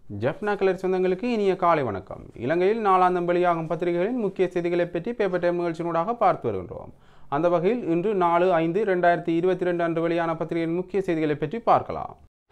Jaffna colour சொந்தங்களுக்கு இனிய காலை வணக்கம் இலங்கையில் நாளாந்தம் வெளியாகும் பத்திரிகைகளின் முக்கிய செய்திகளை பற்றி பேப்பர் டைம் நிகழ்ச்சியினூடாக பார்த்து வருகின்றோம் அந்த வகையில் இன்று நாலு ஐந்து ரெண்டாயிரத்தி இருபத்தி ரெண்டு அன்று வெளியான பத்திரிகையின் முக்கிய செய்திகளை பற்றி பார்க்கலாம்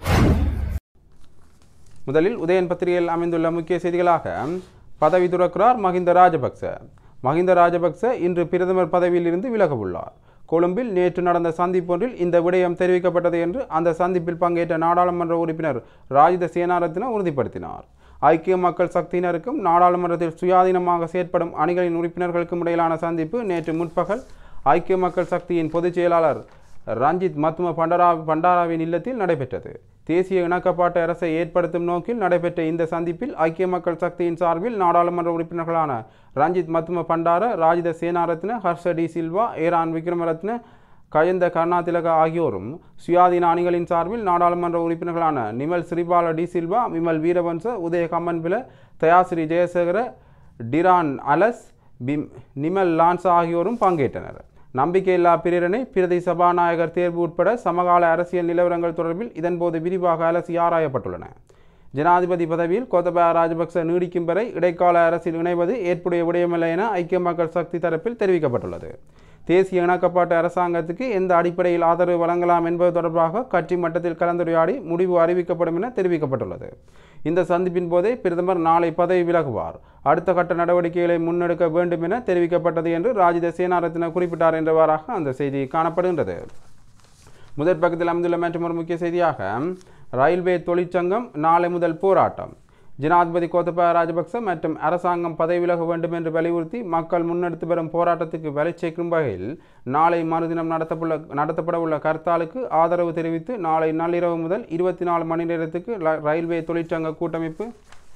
முதலில் உதயன் பத்திரிகையில் அமைந்துள்ள முக்கிய செய்திகளாக பதவி துறக்கிறார் மஹிந்த ராஜபக்ச மஹிந்த ராஜபக்ச இன்று பிரதமர் பதவியில் இருந்து விலக உள்ளார் கொழும்பில் நேற்று நடந்த சந்திப்பொன்றில் இந்த விடயம் தெரிவிக்கப்பட்டது என்று அந்த சந்திப்பில் பங்கேற்ற நாடாளுமன்ற உறுப்பினர் ராஜித சேனாரத்ன உறுதிப்படுத்தினார் ஐக்கிய மக்கள் சக்தியினருக்கும் நாடாளுமன்றத்தில் சுயாதீனமாக செயற்படும் அணிகளின் உறுப்பினர்களுக்கும் இடையிலான சந்திப்பு நேற்று முற்பகல் ஐக்கிய மக்கள் சக்தியின் பொதுச் செயலாளர் ரஞ்சித் மத்தும பண்டரா பண்டாராவின் இல்லத்தில் நடைபெற்றது தேசிய இணக்கப்பாட்டு அரசை ஏற்படுத்தும் நோக்கில் நடைபெற்ற இந்த சந்திப்பில் ஐக்கிய மக்கள் சக்தியின் சார்பில் நாடாளுமன்ற உறுப்பினர்களான ரஞ்சித் மத்தும பண்டார ராஜித சேனாரத்ன ஹர்ஷ டி சில்வா ஏரான் விக்ரமரத்ன கயந்த கருணாதிலக ஆகியோரும் சுயாதீன அணிகளின் சார்பில் நாடாளுமன்ற உறுப்பினர்களான நிமல் ஸ்ரீபால டி சில்வா விமல் வீரவன்ச உதய கம்மன்பில தயாசிரி ஜெயசேகர டிரான் அலஸ் பிம் நிமல் லான்ஸ் ஆகியோரும் பங்கேற்றனர் நம்பிக்கையில்லா பிரேரணை பிரதி சபாநாயகர் தேர்வு உட்பட சமகால அரசியல் நிலவரங்கள் தொடர்பில் இதன்போது விரிவாக அலசி ஆராயப்பட்டுள்ளன ஜனாதிபதி பதவியில் கோத்தபய ராஜபக்ச நீடிக்கும் வரை இடைக்கால அரசில் இணைவது ஏற்புடைய விடயமில்லை என ஐக்கிய மக்கள் சக்தி தரப்பில் தெரிவிக்கப்பட்டுள்ளது தேசிய இணக்கப்பாட்டு அரசாங்கத்துக்கு எந்த அடிப்படையில் ஆதரவு வழங்கலாம் என்பது தொடர்பாக கட்சி மட்டத்தில் கலந்துரையாடி முடிவு அறிவிக்கப்படும் என தெரிவிக்கப்பட்டுள்ளது இந்த சந்திப்பின் போதே பிரதமர் நாளை பதவி விலகுவார் அடுத்த கட்ட நடவடிக்கைகளை முன்னெடுக்க வேண்டும் என தெரிவிக்கப்பட்டது என்று ராஜித சேனாரத்ன குறிப்பிட்டார் என்றவாறாக அந்த செய்தி காணப்படுகின்றது முதற் பக்கத்தில் அமைந்துள்ள மற்றும் ஒரு முக்கிய செய்தியாக ரயில்வே தொழிற்சங்கம் நாளை முதல் போராட்டம் ஜனாதிபதி கோத்தபய ராஜபக்ச மற்றும் அரசாங்கம் பதவி விலக வேண்டும் என்று வலியுறுத்தி மக்கள் முன்னெடுத்து வரும் போராட்டத்துக்கு வலை சேர்க்கும் வகையில் நாளை மறுதினம் நடத்தப்பட நடத்தப்பட உள்ள கர்த்தாலுக்கு ஆதரவு தெரிவித்து நாளை நள்ளிரவு முதல் இருபத்தி நாலு மணி நேரத்துக்கு ர- ரயில்வே தொழிற்சங்க கூட்டமைப்பு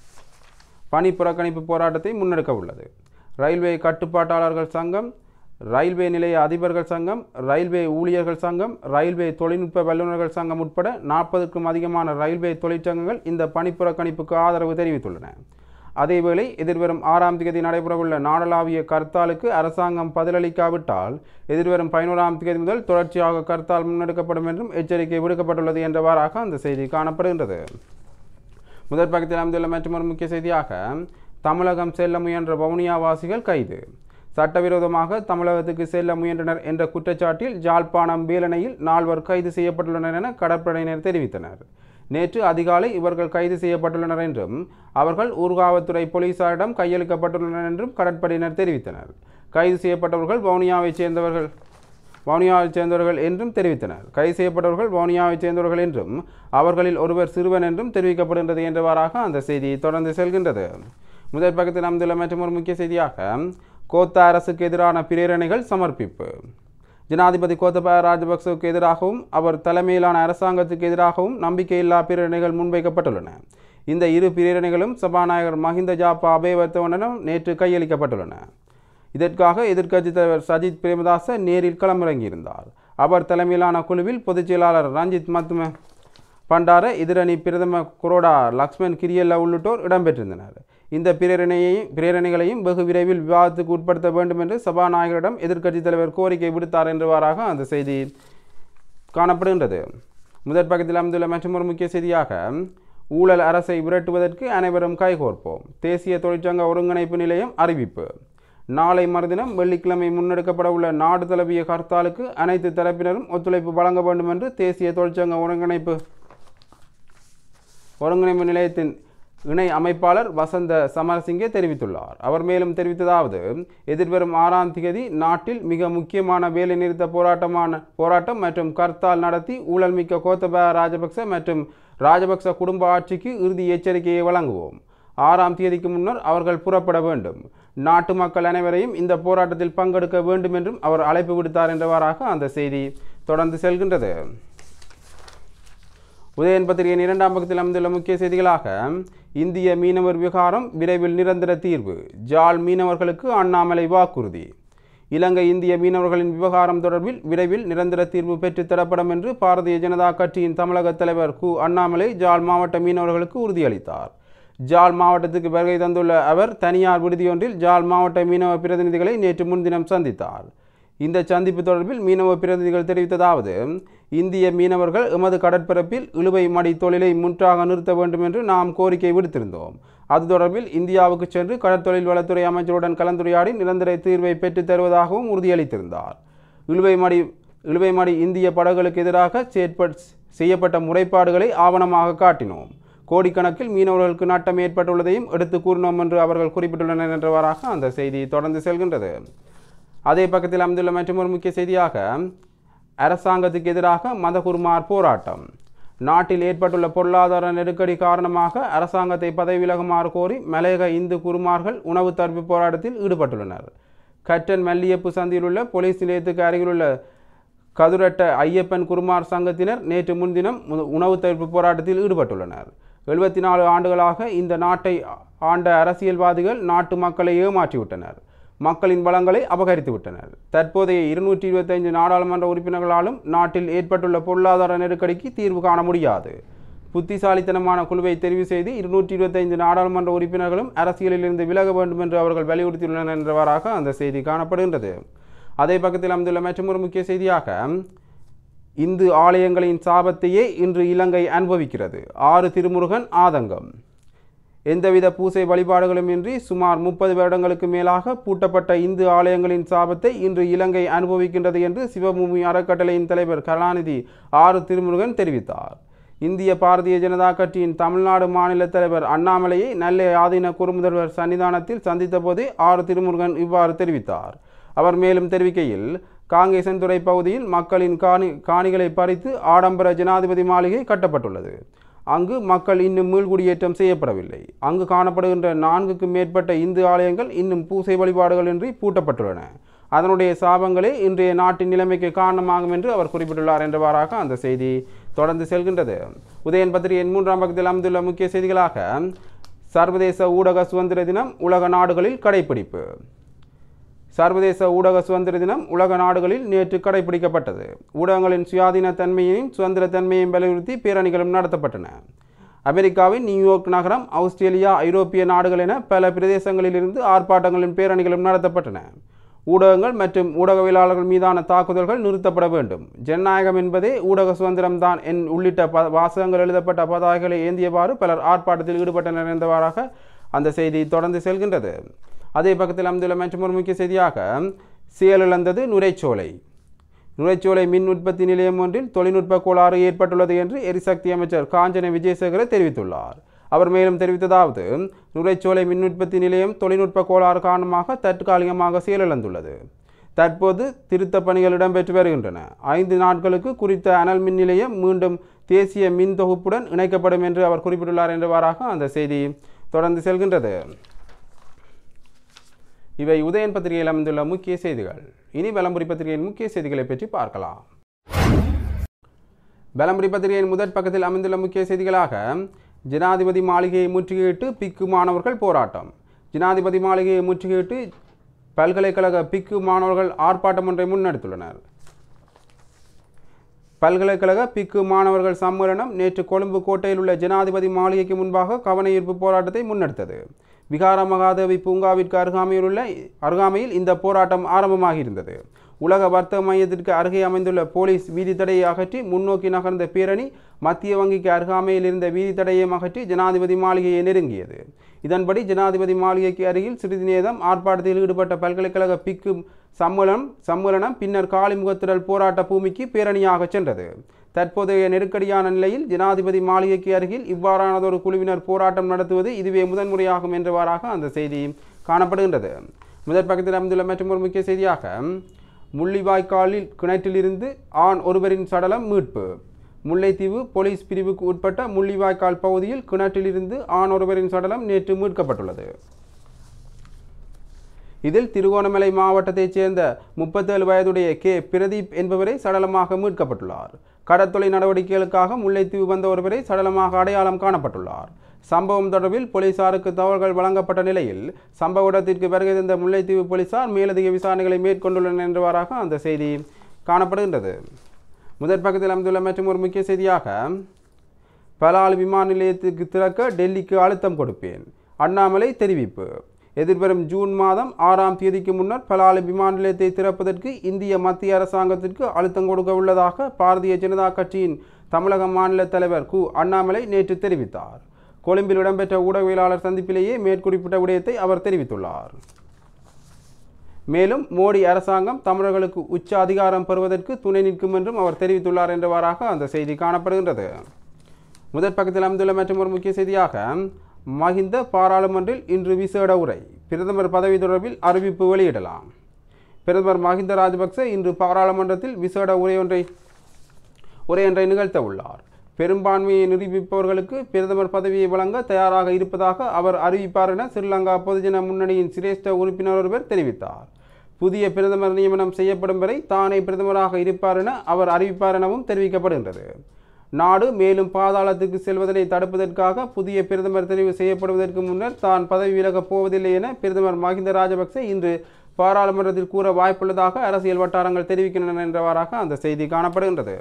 பணி புறக்கணிப்பு போராட்டத்தை முன்னெடுக்க உள்ளது ரயில்வே கட்டுப்பாட்டாளர்கள் சங்கம் ரயில்வே நிலைய அதிபர்கள் சங்கம் ரயில்வே ஊழியர்கள் சங்கம் ரயில்வே தொழில்நுட்ப வல்லுநர்கள் சங்கம் உட்பட நாற்பதுக்கும் அதிகமான ரயில்வே தொழிற்சங்கங்கள் இந்த பணி புறக்கணிப்புக்கு ஆதரவு தெரிவித்துள்ளன அதேவேளை எதிர்வரும் ஆறாம் தேதி நடைபெறவுள்ள நாடளாவிய கர்த்தாலுக்கு அரசாங்கம் பதிலளிக்காவிட்டால் எதிர்வரும் பதினோராம் தேதி முதல் தொடர்ச்சியாக கர்த்தால் முன்னெடுக்கப்படும் என்றும் எச்சரிக்கை விடுக்கப்பட்டுள்ளது என்றவாறாக அந்த செய்தி காணப்படுகின்றது முதற் பக்கத்தில் அமைந்துள்ள மற்றொரு முக்கிய செய்தியாக தமிழகம் செல்ல முயன்ற வவுனியாவாசிகள் கைது சட்டவிரோதமாக தமிழகத்துக்கு செல்ல முயன்றனர் என்ற குற்றச்சாட்டில் ஜாழ்ப்பாணம் வேலனையில் நால்வர் கைது செய்யப்பட்டுள்ளனர் என கடற்படையினர் தெரிவித்தனர் நேற்று அதிகாலை இவர்கள் கைது செய்யப்பட்டுள்ளனர் என்றும் அவர்கள் ஊர்காவத்துறை போலீசாரிடம் கையளிக்கப்பட்டுள்ளனர் என்றும் கடற்படையினர் தெரிவித்தனர் கைது செய்யப்பட்டவர்கள் வவுனியாவைச் சேர்ந்தவர்கள் வவுனியாவைச் சேர்ந்தவர்கள் என்றும் தெரிவித்தனர் கைது செய்யப்பட்டவர்கள் வவுனியாவைச் சேர்ந்தவர்கள் என்றும் அவர்களில் ஒருவர் சிறுவன் என்றும் தெரிவிக்கப்படுகின்றது என்றவாறாக அந்த செய்தி தொடர்ந்து செல்கின்றது முதல் பக்கத்தில் அமைந்துள்ள மற்றும் ஒரு முக்கிய செய்தியாக கோத்த அரசுக்கு எதிரான பிரேரணைகள் சமர்ப்பிப்பு ஜனாதிபதி கோத்தபய ராஜபக்சவுக்கு எதிராகவும் அவர் தலைமையிலான அரசாங்கத்துக்கு எதிராகவும் நம்பிக்கையில்லா பிரேரணைகள் முன்வைக்கப்பட்டுள்ளன இந்த இரு பிரேரணைகளும் சபாநாயகர் மஹிந்த ஜாப்பா அபேவர்த்தவனிடம் நேற்று கையளிக்கப்பட்டுள்ளன இதற்காக எதிர்க்கட்சித் தலைவர் சஜித் பிரேமதாச நேரில் களமிறங்கியிருந்தார் அவர் தலைமையிலான குழுவில் பொதுச் செயலாளர் ரஞ்சித் மத்தும பண்டார எதிரணி பிரதம குரோடா லக்ஷ்மண் கிரியல்ல உள்ளிட்டோர் இடம்பெற்றிருந்தனர் இந்த பிரேரணையையும் பிரேரணைகளையும் வெகு விரைவில் விவாதத்துக்கு உட்படுத்த வேண்டும் என்று சபாநாயகரிடம் எதிர்க்கட்சித் தலைவர் கோரிக்கை விடுத்தார் என்றவாறாக அந்த செய்தி காணப்படுகின்றது முதற் பக்கத்தில் அமைந்துள்ள மற்றொரு முக்கிய செய்தியாக ஊழல் அரசை விரட்டுவதற்கு அனைவரும் கைகோர்ப்போம் தேசிய தொழிற்சங்க ஒருங்கிணைப்பு நிலையம் அறிவிப்பு நாளை மறுதினம் வெள்ளிக்கிழமை முன்னெடுக்கப்பட உள்ள நாடு தழுவிய ஹர்த்தாலுக்கு அனைத்து தரப்பினரும் ஒத்துழைப்பு வழங்க வேண்டும் என்று தேசிய தொழிற்சங்க ஒருங்கிணைப்பு ஒருங்கிணைப்பு நிலையத்தின் இணை அமைப்பாளர் வசந்த சமரசிங்கே தெரிவித்துள்ளார் அவர் மேலும் தெரிவித்ததாவது எதிர்வரும் ஆறாம் தேதி நாட்டில் மிக முக்கியமான வேலைநிறுத்த போராட்டமான போராட்டம் மற்றும் கர்த்தால் நடத்தி ஊழல்மிக்க கோத்தபய ராஜபக்ச மற்றும் ராஜபக்ச குடும்ப ஆட்சிக்கு இறுதி எச்சரிக்கையை வழங்குவோம் ஆறாம் தேதிக்கு முன்னர் அவர்கள் புறப்பட வேண்டும் நாட்டு மக்கள் அனைவரையும் இந்த போராட்டத்தில் பங்கெடுக்க வேண்டும் என்றும் அவர் அழைப்பு விடுத்தார் என்றவாறாக அந்த செய்தி தொடர்ந்து செல்கின்றது உதயன் பத்திரிகையின் இரண்டாம் பக்கத்தில் அமைந்துள்ள முக்கிய செய்திகளாக இந்திய மீனவர் விவகாரம் விரைவில் நிரந்தர தீர்வு ஜாழ் மீனவர்களுக்கு அண்ணாமலை வாக்குறுதி இலங்கை இந்திய மீனவர்களின் விவகாரம் தொடர்பில் விரைவில் நிரந்தர தீர்வு பெற்றுத் தரப்படும் என்று பாரதிய ஜனதா கட்சியின் தமிழக தலைவர் கு அண்ணாமலை ஜாழ் மாவட்ட மீனவர்களுக்கு உறுதியளித்தார் ஜாழ் மாவட்டத்துக்கு வருகை தந்துள்ள அவர் தனியார் விடுதியொன்றில் ஜாழ் மாவட்ட மீனவ பிரதிநிதிகளை நேற்று முன்தினம் சந்தித்தார் இந்த சந்திப்பு தொடர்பில் மீனவ பிரதிநிதிகள் தெரிவித்ததாவது இந்திய மீனவர்கள் எமது கடற்பரப்பில் இழுவை மடி தொழிலை முற்றாக நிறுத்த வேண்டும் என்று நாம் கோரிக்கை விடுத்திருந்தோம் அது தொடர்பில் இந்தியாவுக்கு சென்று கடற்தொழில் வளத்துறை அமைச்சருடன் கலந்துரையாடி நிரந்தர தீர்வை பெற்றுத் தருவதாகவும் உறுதியளித்திருந்தார் இழுவை மடி இழுவை மடி இந்திய படகுகளுக்கு எதிராக செயற்ப செய்யப்பட்ட முறைப்பாடுகளை ஆவணமாக காட்டினோம் கோடிக்கணக்கில் மீனவர்களுக்கு நட்டம் ஏற்பட்டுள்ளதையும் எடுத்து கூறினோம் என்று அவர்கள் குறிப்பிட்டுள்ளனர் என்றவாறாக அந்த செய்தி தொடர்ந்து செல்கின்றது அதே பக்கத்தில் அமைந்துள்ள மற்றொரு முக்கிய செய்தியாக அரசாங்கத்துக்கு எதிராக மதகுருமார் போராட்டம் நாட்டில் ஏற்பட்டுள்ள பொருளாதார நெருக்கடி காரணமாக அரசாங்கத்தை பதவி விலகுமாறு கோரி மலையக இந்து குருமார்கள் உணவு தடுப்பு போராட்டத்தில் ஈடுபட்டுள்ளனர் கட்டன் மல்லியப்பு சந்தியில் உள்ள போலீஸ் நிலையத்துக்கு அருகிலுள்ள கதுரட்ட ஐயப்பன் குருமார் சங்கத்தினர் நேற்று முன்தினம் உ- உணவு தடுப்பு போராட்டத்தில் ஈடுபட்டுள்ளனர் எழுபத்தி நாலு ஆண்டுகளாக இந்த நாட்டை ஆண்ட அரசியல்வாதிகள் நாட்டு மக்களை ஏமாற்றிவிட்டனர் மக்களின் வளங்களை அபகரித்து விட்டனர் தற்போதைய இருநூற்றி இருபத்தைந்து நாடாளுமன்ற உறுப்பினர்களாலும் நாட்டில் ஏற்பட்டுள்ள பொருளாதார நெருக்கடிக்கு தீர்வு காண முடியாது புத்திசாலித்தனமான குழுவை தெரிவு செய்து இருநூற்றி இருபத்தைந்து நாடாளுமன்ற உறுப்பினர்களும் அரசியலில் இருந்து விலக வேண்டும் என்று அவர்கள் வலியுறுத்தியுள்ளனர் என்றவாறாக அந்த செய்தி காணப்படுகின்றது அதே பக்கத்தில் அமைந்துள்ள மற்றொரு முக்கிய செய்தியாக இந்து ஆலயங்களின் சாபத்தையே இன்று இலங்கை அனுபவிக்கிறது ஆறு திருமுருகன் ஆதங்கம் எந்தவித பூசை வழிபாடுகளும் இன்றி சுமார் முப்பது வருடங்களுக்கு மேலாக பூட்டப்பட்ட இந்து ஆலயங்களின் சாபத்தை இன்று இலங்கை அனுபவிக்கின்றது என்று சிவபூமி அறக்கட்டளையின் தலைவர் கருணாநிதி ஆறு திருமுருகன் தெரிவித்தார் இந்திய பாரதிய ஜனதா கட்சியின் தமிழ்நாடு மாநில தலைவர் அண்ணாமலையை நெல்லை ஆதீன குறுமுதல்வர் சன்னிதானத்தில் சந்தித்த போதே ஆறு திருமுருகன் இவ்வாறு தெரிவித்தார் அவர் மேலும் தெரிவிக்கையில் காங்கேசன்துறை பகுதியில் மக்களின் காணி காணிகளை பறித்து ஆடம்பர ஜனாதிபதி மாளிகை கட்டப்பட்டுள்ளது அங்கு மக்கள் இன்னும் மீள்குடியேற்றம் செய்யப்படவில்லை அங்கு காணப்படுகின்ற நான்குக்கும் மேற்பட்ட இந்து ஆலயங்கள் இன்னும் பூசை வழிபாடுகளின்றி பூட்டப்பட்டுள்ளன அதனுடைய சாபங்களே இன்றைய நாட்டின் நிலைமைக்கு காரணமாகும் என்று அவர் குறிப்பிட்டுள்ளார் என்றவாறாக அந்த செய்தி தொடர்ந்து செல்கின்றது உதயன் பத்திரிகையின் மூன்றாம் பக்கத்தில் அமைந்துள்ள முக்கிய செய்திகளாக சர்வதேச ஊடக சுதந்திர தினம் உலக நாடுகளில் கடைப்பிடிப்பு சர்வதேச ஊடக சுதந்திர தினம் உலக நாடுகளில் நேற்று கடைபிடிக்கப்பட்டது ஊடகங்களின் சுயாதீன தன்மையையும் சுதந்திர தன்மையையும் வலியுறுத்தி பேரணிகளும் நடத்தப்பட்டன அமெரிக்காவின் நியூயார்க் நகரம் ஆஸ்திரேலியா ஐரோப்பிய நாடுகள் என பல பிரதேசங்களிலிருந்து ஆர்ப்பாட்டங்களின் பேரணிகளும் நடத்தப்பட்டன ஊடகங்கள் மற்றும் ஊடகவியலாளர்கள் மீதான தாக்குதல்கள் நிறுத்தப்பட வேண்டும் ஜனநாயகம் என்பதே ஊடக சுதந்திரம்தான் என் உள்ளிட்ட ப வாசகங்கள் எழுதப்பட்ட பதாகைகளை ஏந்தியவாறு பலர் ஆர்ப்பாட்டத்தில் ஈடுபட்டனர் என்றவாறாக அந்த செய்தி தொடர்ந்து செல்கின்றது அதே பக்கத்தில் அமைந்துள்ள மற்றொரு முக்கிய செய்தியாக செயலிழந்தது நுரைச்சோலை நுரைச்சோலை மின் உற்பத்தி நிலையம் ஒன்றில் தொழில்நுட்ப கோளாறு ஏற்பட்டுள்ளது என்று எரிசக்தி அமைச்சர் காஞ்சன விஜயசேகர தெரிவித்துள்ளார் அவர் மேலும் தெரிவித்ததாவது நுரைச்சோலை மின் உற்பத்தி நிலையம் தொழில்நுட்ப கோளாறு காரணமாக தற்காலிகமாக செயலிழந்துள்ளது தற்போது திருத்தப் பணிகள் இடம்பெற்று வருகின்றன ஐந்து நாட்களுக்கு குறித்த அனல் மின் நிலையம் மீண்டும் தேசிய மின் தொகுப்புடன் இணைக்கப்படும் என்று அவர் குறிப்பிட்டுள்ளார் என்றவாறாக அந்த செய்தி தொடர்ந்து செல்கின்றது இவை உதயன் பத்திரிகையில் அமைந்துள்ள முக்கிய செய்திகள் இனி பலம்புரி பத்திரிகையின் முக்கிய செய்திகளை பற்றி பார்க்கலாம் பலம்புரி பத்திரிகையின் முதற் பக்கத்தில் அமைந்துள்ள முக்கிய செய்திகளாக ஜனாதிபதி மாளிகையை முற்றுகையிட்டு பிக்கு மாணவர்கள் போராட்டம் ஜனாதிபதி மாளிகையை முற்றுகையிட்டு பல்கலைக்கழக பிக்கு மாணவர்கள் ஆர்ப்பாட்டம் ஒன்றை முன்னெடுத்துள்ளனர் பல்கலைக்கழக பிக்கு மாணவர்கள் சம்மேளனம் நேற்று கொழும்பு கோட்டையில் உள்ள ஜனாதிபதி மாளிகைக்கு முன்பாக கவனஈர்ப்பு போராட்டத்தை முன்னெடுத்தது விகார மகாதேவி பூங்காவிற்கு அருகாமையில் உள்ள அருகாமையில் இந்த போராட்டம் ஆரம்பமாகியிருந்தது உலக வர்த்தக மையத்திற்கு அருகே அமைந்துள்ள போலீஸ் வீதி தடையை அகற்றி முன்னோக்கி நகர்ந்த பேரணி மத்திய வங்கிக்கு அருகாமையில் இருந்த வீதி தடையையும் அகற்றி ஜனாதிபதி மாளிகையை நெருங்கியது இதன்படி ஜனாதிபதி மாளிகைக்கு அருகில் சிறிது நேரம் ஆர்ப்பாட்டத்தில் ஈடுபட்ட பல்கலைக்கழக பிக்கு சம்மேளனம் சம்மேளனம் பின்னர் காளிமுகத்திடல் போராட்ட பூமிக்கு பேரணியாக சென்றது தற்போதைய நெருக்கடியான நிலையில் ஜனாதிபதி மாளிகைக்கு அருகில் இவ்வாறானதொரு குழுவினர் போராட்டம் நடத்துவது இதுவே முதன்முறையாகும் என்றவாறாக அந்த செய்தி காணப்படுகின்றது முதற் பக்கத்தில் அமைந்துள்ள மற்றொரு முக்கிய செய்தியாக முள்ளிவாய்க்காலில் கிணற்றிலிருந்து ஆண் ஒருவரின் சடலம் மீட்பு முல்லைத்தீவு போலீஸ் பிரிவுக்கு உட்பட்ட முள்ளிவாய்க்கால் பகுதியில் கிணற்றிலிருந்து ஆண் ஒருவரின் சடலம் நேற்று மீட்கப்பட்டுள்ளது இதில் திருகோணமலை மாவட்டத்தைச் சேர்ந்த முப்பத்தேழு வயதுடைய கே பிரதீப் என்பவரை சடலமாக மீட்கப்பட்டுள்ளார் கடற்தொலை நடவடிக்கைகளுக்காக முல்லைத்தீவு வந்த ஒருவரை சடலமாக அடையாளம் காணப்பட்டுள்ளார் சம்பவம் தொடர்பில் போலீசாருக்கு தகவல்கள் வழங்கப்பட்ட நிலையில் சம்பவ இடத்திற்கு வருகை தந்த முல்லைத்தீவு போலீசார் மேலதிக விசாரணைகளை மேற்கொண்டுள்ளனர் என்றவாறாக அந்த செய்தி காணப்படுகின்றது முதற் பக்கத்தில் அமைந்துள்ள மற்றும் ஒரு முக்கிய செய்தியாக பலால் விமான நிலையத்துக்கு திறக்க டெல்லிக்கு அழுத்தம் கொடுப்பேன் அண்ணாமலை தெரிவிப்பு எதிர்வரும் ஜூன் மாதம் ஆறாம் தேதிக்கு முன்னர் பலாலி விமான நிலையத்தை திறப்பதற்கு இந்திய மத்திய அரசாங்கத்திற்கு அழுத்தம் கொடுக்க உள்ளதாக பாரதிய ஜனதா கட்சியின் தமிழக மாநில தலைவர் கு அண்ணாமலை நேற்று தெரிவித்தார் கொழும்பில் இடம்பெற்ற ஊடகவியலாளர் சந்திப்பிலேயே மேற்குறிப்பிட்ட விடயத்தை அவர் தெரிவித்துள்ளார் மேலும் மோடி அரசாங்கம் தமிழர்களுக்கு உச்ச அதிகாரம் பெறுவதற்கு துணை நிற்கும் என்றும் அவர் தெரிவித்துள்ளார் என்றவாறாக அந்த செய்தி காணப்படுகின்றது முதற் பக்கத்தில் அமைந்துள்ள மற்றும் ஒரு முக்கிய செய்தியாக மஹிந்த பாராளுமன்றில் இன்று விசேட உரை பிரதமர் பதவி தொடர்பில் அறிவிப்பு வெளியிடலாம் பிரதமர் மஹிந்த ராஜபக்ச இன்று பாராளுமன்றத்தில் விசேட உரை ஒன்றை உரை ஒன்றை நிகழ்த்த உள்ளார் பெரும்பான்மையை நிரூபிப்பவர்களுக்கு பிரதமர் பதவியை வழங்க தயாராக இருப்பதாக அவர் அறிவிப்பார் என ஸ்ரீலங்கா பொதுஜன முன்னணியின் சிரேஷ்ட உறுப்பினர் ஒருவர் தெரிவித்தார் புதிய பிரதமர் நியமனம் செய்யப்படும் வரை தானே பிரதமராக இருப்பார் என அவர் அறிவிப்பார் எனவும் தெரிவிக்கப்படுகின்றது நாடு மேலும் பாதாளத்துக்கு செல்வதனை தடுப்பதற்காக புதிய பிரதமர் தெரிவு செய்யப்படுவதற்கு முன்னர் தான் பதவி விலகப் போவதில்லை என பிரதமர் மஹிந்த ராஜபக்ச இன்று பாராளுமன்றத்தில் கூற வாய்ப்புள்ளதாக அரசியல் வட்டாரங்கள் தெரிவிக்கின்றன என்றவாறாக அந்த செய்தி காணப்படுகின்றது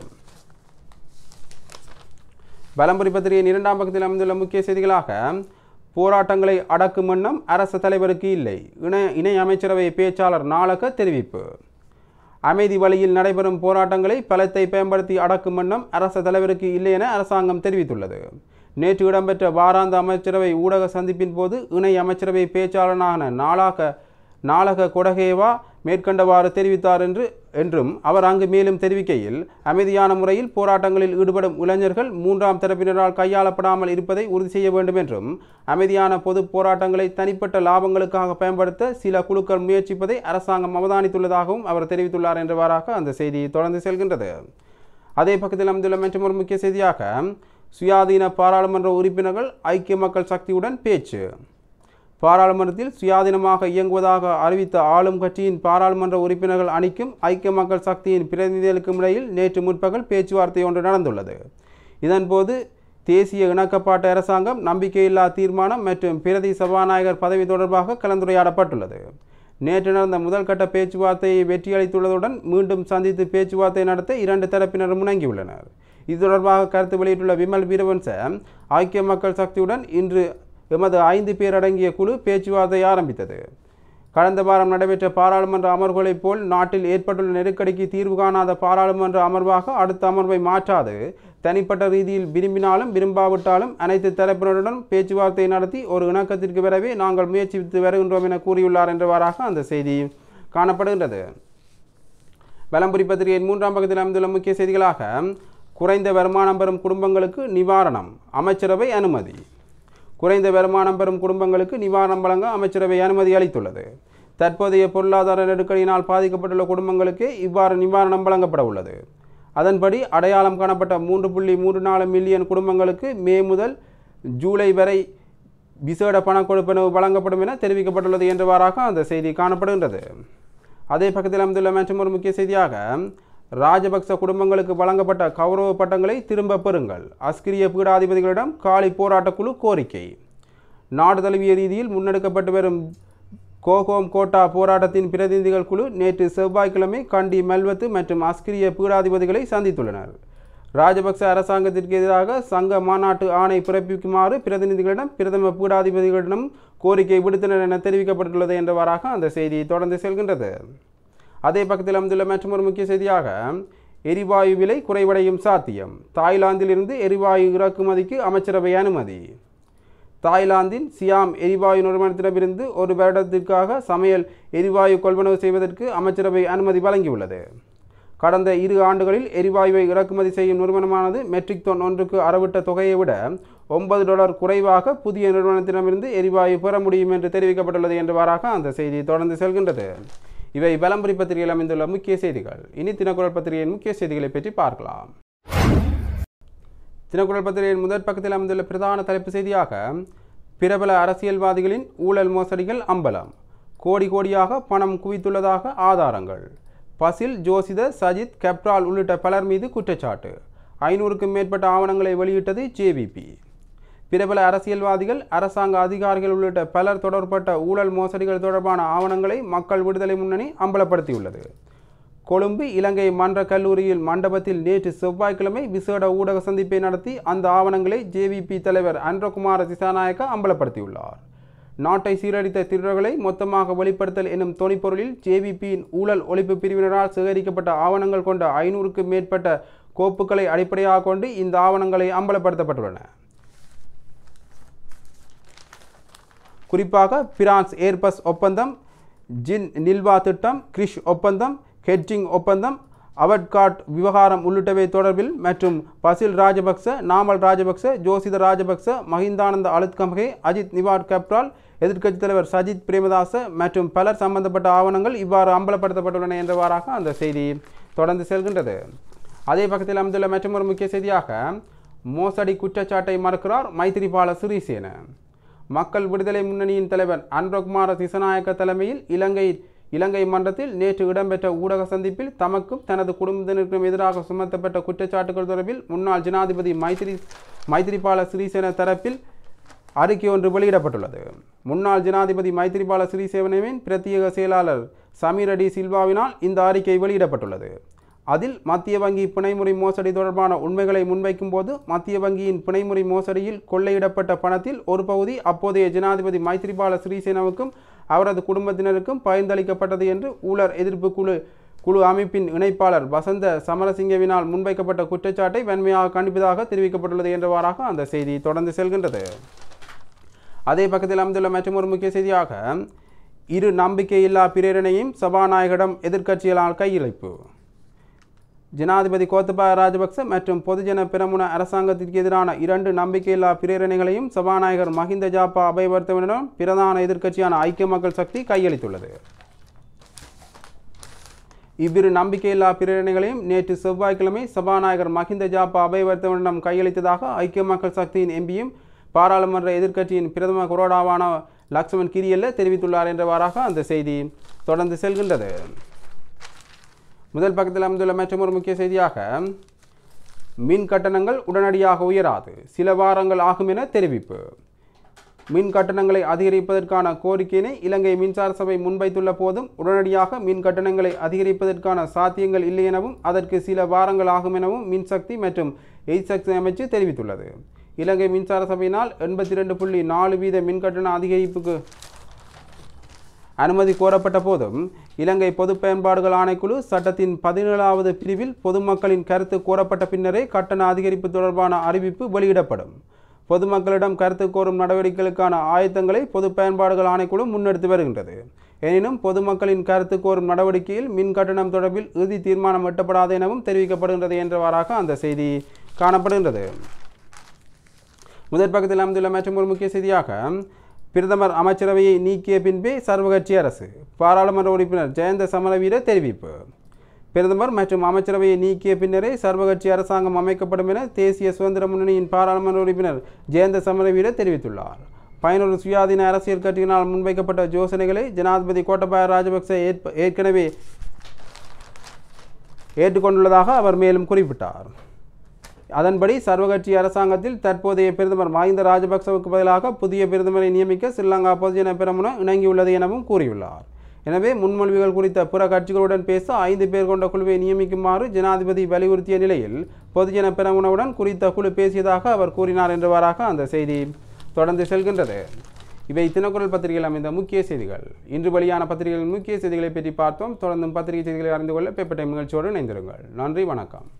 பலம்புரி பத்திரிகையின் இரண்டாம் பக்கத்தில் அமைந்துள்ள முக்கிய செய்திகளாக போராட்டங்களை அடக்கும் எண்ணம் அரசு தலைவருக்கு இல்லை இணை இணை அமைச்சரவை பேச்சாளர் நாளக தெரிவிப்பு அமைதி வழியில் நடைபெறும் போராட்டங்களை பலத்தை பயன்படுத்தி அடக்கும் எண்ணம் அரசு தலைவருக்கு இல்லை என அரசாங்கம் தெரிவித்துள்ளது நேற்று இடம்பெற்ற வாராந்த அமைச்சரவை ஊடக சந்திப்பின் போது இணை அமைச்சரவை பேச்சாளரான நாளாக நாளக கொடகேவா மேற்கண்டவாறு தெரிவித்தார் என்று என்றும் அவர் அங்கு மேலும் தெரிவிக்கையில் அமைதியான முறையில் போராட்டங்களில் ஈடுபடும் இளைஞர்கள் மூன்றாம் தரப்பினரால் கையாளப்படாமல் இருப்பதை உறுதி செய்ய வேண்டும் என்றும் அமைதியான பொது போராட்டங்களை தனிப்பட்ட லாபங்களுக்காக பயன்படுத்த சில குழுக்கள் முயற்சிப்பதை அரசாங்கம் அவதானித்துள்ளதாகவும் அவர் தெரிவித்துள்ளார் என்றவாறாக அந்த செய்தி தொடர்ந்து செல்கின்றது அதே பக்கத்தில் அமைந்துள்ள மற்றும் ஒரு முக்கிய செய்தியாக சுயாதீன பாராளுமன்ற உறுப்பினர்கள் ஐக்கிய மக்கள் சக்தியுடன் பேச்சு பாராளுமன்றத்தில் சுயாதீனமாக இயங்குவதாக அறிவித்த ஆளும் கட்சியின் பாராளுமன்ற உறுப்பினர்கள் அணிக்கும் ஐக்கிய மக்கள் சக்தியின் பிரதிநிதிகளுக்கும் இடையில் நேற்று முற்பகல் பேச்சுவார்த்தை ஒன்று நடந்துள்ளது இதன்போது தேசிய இணக்கப்பாட்டு அரசாங்கம் நம்பிக்கையில்லா தீர்மானம் மற்றும் பிரதி சபாநாயகர் பதவி தொடர்பாக கலந்துரையாடப்பட்டுள்ளது நேற்று நடந்த முதல் கட்ட பேச்சுவார்த்தையை வெற்றியளித்துள்ளதுடன் மீண்டும் சந்தித்து பேச்சுவார்த்தை நடத்த இரண்டு தரப்பினரும் முணங்கியுள்ளனர் இது தொடர்பாக கருத்து வெளியிட்டுள்ள விமல் வீரவன்ச ஐக்கிய மக்கள் சக்தியுடன் இன்று எமது ஐந்து பேர் அடங்கிய குழு பேச்சுவார்த்தை ஆரம்பித்தது கடந்த வாரம் நடைபெற்ற பாராளுமன்ற அமர்வுகளைப் போல் நாட்டில் ஏற்பட்டுள்ள நெருக்கடிக்கு தீர்வு காணாத பாராளுமன்ற அமர்வாக அடுத்த அமர்வை மாற்றாது தனிப்பட்ட ரீதியில் விரும்பினாலும் விரும்பாவிட்டாலும் அனைத்து தரப்பினருடன் பேச்சுவார்த்தை நடத்தி ஒரு இணக்கத்திற்கு வரவே நாங்கள் முயற்சித்து வருகின்றோம் என கூறியுள்ளார் என்றவாறாக அந்த செய்தி காணப்படுகின்றது பலம்புரி பத்திரிகையின் மூன்றாம் பக்கத்தில் அமைந்துள்ள முக்கிய செய்திகளாக குறைந்த வருமானம் பெறும் குடும்பங்களுக்கு நிவாரணம் அமைச்சரவை அனுமதி குறைந்த வருமானம் பெறும் குடும்பங்களுக்கு நிவாரணம் வழங்க அமைச்சரவை அனுமதி அளித்துள்ளது தற்போதைய பொருளாதார நெருக்கடியினால் பாதிக்கப்பட்டுள்ள குடும்பங்களுக்கு இவ்வாறு நிவாரணம் வழங்கப்பட உள்ளது அதன்படி அடையாளம் காணப்பட்ட மூன்று புள்ளி மூன்று நாலு மில்லியன் குடும்பங்களுக்கு மே முதல் ஜூலை வரை விசேட பண கொடுப்பனவு வழங்கப்படும் என தெரிவிக்கப்பட்டுள்ளது என்றவாறாக அந்த செய்தி காணப்படுகின்றது அதே பக்கத்தில் அமைந்துள்ள மற்றும் ஒரு முக்கிய செய்தியாக ராஜபக்ச குடும்பங்களுக்கு வழங்கப்பட்ட கௌரவ பட்டங்களை திரும்ப பெறுங்கள் அஸ்கிரிய பீடாதிபதிகளிடம் காலி போராட்டக்குழு கோரிக்கை நாடு தழுவிய ரீதியில் முன்னெடுக்கப்பட்டு வரும் கோகோம் கோட்டா போராட்டத்தின் பிரதிநிதிகள் குழு நேற்று செவ்வாய்க்கிழமை கண்டி மெல்வத்து மற்றும் அஸ்கிரிய பீடாதிபதிகளை சந்தித்துள்ளனர் ராஜபக்ச அரசாங்கத்திற்கு எதிராக சங்க மாநாட்டு ஆணை பிறப்பிக்குமாறு பிரதிநிதிகளிடம் பிரதம பீடாதிபதிகளிடம் கோரிக்கை விடுத்தனர் என தெரிவிக்கப்பட்டுள்ளது என்றவாறாக அந்த செய்தி தொடர்ந்து செல்கின்றது அதே பக்கத்தில் அமைந்துள்ள மற்றொரு முக்கிய செய்தியாக எரிவாயு விலை குறைவடையும் சாத்தியம் தாய்லாந்திலிருந்து எரிவாயு இறக்குமதிக்கு அமைச்சரவை அனுமதி தாய்லாந்தின் சியாம் எரிவாயு நிறுவனத்திடமிருந்து ஒரு வருடத்திற்காக சமையல் எரிவாயு கொள்வனவு செய்வதற்கு அமைச்சரவை அனுமதி வழங்கியுள்ளது கடந்த இரு ஆண்டுகளில் எரிவாயுவை இறக்குமதி செய்யும் நிறுவனமானது மெட்ரிக் டன் ஒன்றுக்கு அறவிட்ட தொகையை விட ஒன்பது டாலர் குறைவாக புதிய நிறுவனத்திடமிருந்து எரிவாயு பெற முடியும் என்று தெரிவிக்கப்பட்டுள்ளது என்றவாறாக அந்த செய்தி தொடர்ந்து செல்கின்றது இவை பலம்புரி பத்திரிகையில் அமைந்துள்ள முக்கிய செய்திகள் இனி தினக்குரல் பத்திரிகையின் முக்கிய செய்திகளை பற்றி பார்க்கலாம் தினக்குரல் பத்திரிகையின் முதற் பக்கத்தில் அமைந்துள்ள பிரதான தலைப்பு செய்தியாக பிரபல அரசியல்வாதிகளின் ஊழல் மோசடிகள் அம்பலம் கோடி கோடியாக பணம் குவித்துள்ளதாக ஆதாரங்கள் பசில் ஜோசித சஜித் கெப்ரால் உள்ளிட்ட பலர் மீது குற்றச்சாட்டு ஐநூறுக்கும் மேற்பட்ட ஆவணங்களை வெளியிட்டது ஜேவிபி பிரபல அரசியல்வாதிகள் அரசாங்க அதிகாரிகள் உள்ளிட்ட பலர் தொடர்பட்ட ஊழல் மோசடிகள் தொடர்பான ஆவணங்களை மக்கள் விடுதலை முன்னணி அம்பலப்படுத்தியுள்ளது கொழும்பு இலங்கை மன்ற கல்லூரியில் மண்டபத்தில் நேற்று செவ்வாய்க்கிழமை விசேட ஊடக சந்திப்பை நடத்தி அந்த ஆவணங்களை ஜேவிபி தலைவர் அன்றகுமார திசாநாயக்க அம்பலப்படுத்தியுள்ளார் நாட்டை சீரழித்த திருடர்களை மொத்தமாக வெளிப்படுத்தல் என்னும் தொனிப்பொருளில் ஜேவிபியின் ஊழல் ஒழிப்பு பிரிவினரால் சேகரிக்கப்பட்ட ஆவணங்கள் கொண்ட ஐநூறுக்கும் மேற்பட்ட கோப்புகளை அடிப்படையாக கொண்டு இந்த ஆவணங்களை அம்பலப்படுத்தப்பட்டுள்ளன குறிப்பாக பிரான்ஸ் ஏர்பஸ் ஒப்பந்தம் ஜின் நில்வா திட்டம் கிரிஷ் ஒப்பந்தம் ஹெட்ஜிங் ஒப்பந்தம் அவட்காட் விவகாரம் உள்ளிட்டவை தொடர்பில் மற்றும் பசில் ராஜபக்ச நாமல் ராஜபக்ச ஜோசித ராஜபக்ச மஹிந்தானந்த அலுத்கமகே அஜித் நிவாட் கப்ரால் எதிர்க்கட்சித் தலைவர் சஜித் பிரேமதாச மற்றும் பலர் சம்பந்தப்பட்ட ஆவணங்கள் இவ்வாறு அம்பலப்படுத்தப்பட்டுள்ளன என்றவாறாக அந்த செய்தி தொடர்ந்து செல்கின்றது அதே பக்கத்தில் அமைந்துள்ள மற்றொரு முக்கிய செய்தியாக மோசடி குற்றச்சாட்டை மறுக்கிறார் மைத்திரிபால சிறிசேன மக்கள் விடுதலை முன்னணியின் தலைவர் அன்ரகுமார திசநாயக்க தலைமையில் இலங்கை இலங்கை மன்றத்தில் நேற்று இடம்பெற்ற ஊடக சந்திப்பில் தமக்கும் தனது குடும்பத்தினருக்கும் எதிராக சுமத்தப்பட்ட குற்றச்சாட்டுகள் தொடர்பில் முன்னாள் ஜனாதிபதி மைத்திரி மைத்திரிபால சிறிசேன தரப்பில் அறிக்கை ஒன்று வெளியிடப்பட்டுள்ளது முன்னாள் ஜனாதிபதி மைத்திரிபால சிறிசேவனவின் பிரத்யேக செயலாளர் சமீர் அடி சில்வாவினால் இந்த அறிக்கை வெளியிடப்பட்டுள்ளது அதில் மத்திய வங்கி பிணைமுறை மோசடி தொடர்பான உண்மைகளை முன்வைக்கும் போது மத்திய வங்கியின் பிணைமுறை மோசடியில் கொள்ளையிடப்பட்ட பணத்தில் ஒரு பகுதி அப்போதைய ஜனாதிபதி மைத்திரிபால சிறிசேனவுக்கும் அவரது குடும்பத்தினருக்கும் பகிர்ந்தளிக்கப்பட்டது என்று ஊழல் எதிர்ப்பு குழு குழு அமைப்பின் இணைப்பாளர் வசந்த சமரசிங்கவினால் முன்வைக்கப்பட்ட குற்றச்சாட்டை வன்மையாக கண்டிப்பதாக தெரிவிக்கப்பட்டுள்ளது என்றவாறாக அந்த செய்தி தொடர்ந்து செல்கின்றது அதே பக்கத்தில் அமைந்துள்ள மற்றொரு முக்கிய செய்தியாக இரு நம்பிக்கையில்லா பிரேரணையும் சபாநாயகரிடம் எதிர்க்கட்சிகளால் கையிழைப்பு ஜனாதிபதி கோத்தபாய ராஜபக்ச மற்றும் பொதுஜன பிரமுன அரசாங்கத்திற்கு எதிரான இரண்டு நம்பிக்கையில்லா பிரேரணைகளையும் சபாநாயகர் மஹிந்த ஜாப்பா அபயவர்த்தவனிடம் பிரதான எதிர்க்கட்சியான ஐக்கிய மக்கள் சக்தி கையளித்துள்ளது இவ்விரு நம்பிக்கையில்லா பிரேரணைகளையும் நேற்று செவ்வாய்க்கிழமை சபாநாயகர் மஹிந்த ஜாப்பா அபயவர்த்தவனிடம் கையளித்ததாக ஐக்கிய மக்கள் சக்தியின் எம்பியும் பாராளுமன்ற எதிர்க்கட்சியின் பிரதம குரோடாவான லக்ஷ்மண் கிரியல்ல தெரிவித்துள்ளார் என்றவாறாக அந்த செய்தி தொடர்ந்து செல்கின்றது முதல் பக்கத்தில் அமைந்துள்ள மற்றொரு முக்கிய செய்தியாக மின் கட்டணங்கள் உடனடியாக உயராது சில வாரங்கள் ஆகும் என தெரிவிப்பு மின் கட்டணங்களை அதிகரிப்பதற்கான கோரிக்கையினை இலங்கை மின்சார சபை முன்வைத்துள்ள போதும் உடனடியாக மின் கட்டணங்களை அதிகரிப்பதற்கான சாத்தியங்கள் இல்லை எனவும் அதற்கு சில வாரங்கள் ஆகும் எனவும் மின்சக்தி மற்றும் எரிசக்தி அமைச்சு தெரிவித்துள்ளது இலங்கை மின்சார சபையினால் எண்பத்தி ரெண்டு புள்ளி நாலு வீத மின் கட்டண அதிகரிப்புக்கு அனுமதி கோரப்பட்ட போதும் இலங்கை பொது பயன்பாடுகள் ஆணைக்குழு சட்டத்தின் பதினேழாவது பிரிவில் பொதுமக்களின் கருத்து கோரப்பட்ட பின்னரே கட்டண அதிகரிப்பு தொடர்பான அறிவிப்பு வெளியிடப்படும் பொதுமக்களிடம் கருத்து கோரும் நடவடிக்கைகளுக்கான ஆயத்தங்களை பொது பயன்பாடுகள் ஆணைக்குழு முன்னெடுத்து வருகின்றது எனினும் பொதுமக்களின் கருத்து கோரும் நடவடிக்கையில் மின் கட்டணம் தொடர்பில் இறுதி தீர்மானம் எட்டப்படாது எனவும் தெரிவிக்கப்படுகின்றது என்றவாறாக அந்த செய்தி காணப்படுகின்றது முதற் பக்கத்தில் அமைந்துள்ள மற்றும் ஒரு முக்கிய செய்தியாக பிரதமர் அமைச்சரவையை நீக்கிய பின்பே சர்வகட்சி அரசு பாராளுமன்ற உறுப்பினர் ஜெயந்த சமரவீர தெரிவிப்பு பிரதமர் மற்றும் அமைச்சரவையை நீக்கிய பின்னரே சர்வகட்சி அரசாங்கம் அமைக்கப்படும் என தேசிய சுதந்திர முன்னணியின் பாராளுமன்ற உறுப்பினர் ஜெயந்த சமரவீர தெரிவித்துள்ளார் பயனொரு சுயாதீன அரசியல் கட்சியினால் முன்வைக்கப்பட்ட யோசனைகளை ஜனாதிபதி கோட்டபாய ராஜபக்ச ஏற்ப ஏற்கனவே ஏற்றுக்கொண்டுள்ளதாக அவர் மேலும் குறிப்பிட்டார் அதன்படி சர்வகட்சி அரசாங்கத்தில் தற்போதைய பிரதமர் மஹிந்த ராஜபக்சவுக்கு பதிலாக புதிய பிரதமரை நியமிக்க ஸ்ரீலங்கா பொதுஜன பெரமுன இணங்கியுள்ளது எனவும் கூறியுள்ளார் எனவே முன்மொழிவுகள் குறித்த பிற கட்சிகளுடன் பேச ஐந்து பேர் கொண்ட குழுவை நியமிக்குமாறு ஜனாதிபதி வலியுறுத்திய நிலையில் பொதுஜன பெரமுனவுடன் குறித்த குழு பேசியதாக அவர் கூறினார் என்றவாறாக அந்த செய்தி தொடர்ந்து செல்கின்றது இவை தினக்குரல் பத்திரிகையில் அமைந்த முக்கிய செய்திகள் இன்று வெளியான பத்திரிகைகளின் முக்கிய செய்திகளை பற்றி பார்த்தோம் தொடர்ந்தும் பத்திரிகை செய்திகளை அறிந்து கொள்ள பேப்பர் டைம் நிகழ்ச்சியோடு இணைந்திருங்கள் நன்றி வணக்கம்